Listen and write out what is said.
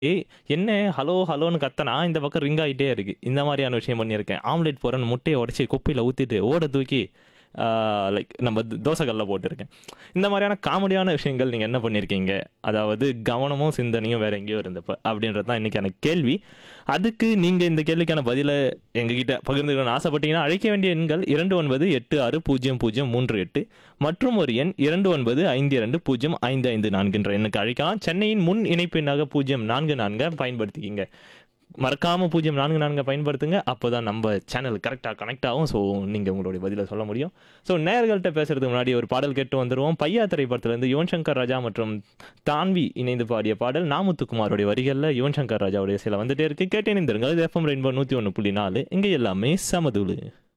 ஏய் என்ன ஹலோ ஹலோன்னு கத்தனா இந்த பக்கம் ரிங் ஆகிட்டே இருக்கு இந்த மாதிரியான விஷயம் பண்ணியிருக்கேன் ஆம்லெட் போகிறேன்னு முட்டையை உடச்சி குப்பையில் ஊற்றிட்டு ஓட தூக்கி லைக் நம்ம த- தோசைக்கல்ல போட்டிருக்கேன் இந்த மாதிரியான காமெடியான விஷயங்கள் நீங்கள் என்ன பண்ணியிருக்கீங்க அதாவது கவனமும் சிந்தனையும் வேற எங்கேயோ இருந்தப்ப அப்படின்றது தான் இன்றைக்கான கேள்வி அதுக்கு நீங்கள் இந்த கேள்விக்கான பதிலை எங்ககிட்ட பகிர்ந்துக்கணும்னு ஆசைப்பட்டீங்கன்னா அழைக்க வேண்டிய எண்கள் இரண்டு ஒன்பது எட்டு ஆறு பூஜ்ஜியம் பூஜ்ஜியம் மூன்று எட்டு மற்றும் ஒரு எண் இரண்டு ஒன்பது ஐந்து இரண்டு பூஜ்ஜியம் ஐந்து ஐந்து நான்குன்ற எண்ணுக்கு அழைக்கலாம் சென்னையின் முன் இணைப்பு எண்ணாக பூஜ்ஜியம் நான்கு நான்கை பயன்படுத்திக்கிங்க மறக்காம பூஜ்ஜியம் நான்கு நான்கை பயன்படுத்துங்க அப்போதான் நம்ம சேனல் கரெக்டாக கனெக்ட் ஆகும் ஸோ நீங்கள் உங்களுடைய பதிலை சொல்ல முடியும் ஸோ நேயர்கள்ட்ட பேசுறதுக்கு முன்னாடி ஒரு பாடல் கேட்டு வந்துருவோம் பையா திரைப்படத்திலிருந்து யுவன் சங்கர் ராஜா மற்றும் தான்வி இணைந்து பாடிய பாடல் நாமுத்துக்குமாரோடைய வரிகளில் யுவன் சங்கர் ராஜாவுடைய சில வந்துட்டே இருக்கு கேட்டே நிந்திருங்கள் இது எஃப்எம் ரெயின்போ நூற்றி ஒன்று புள்ளி நாலு இங்கே எல்லாமே சமதுளு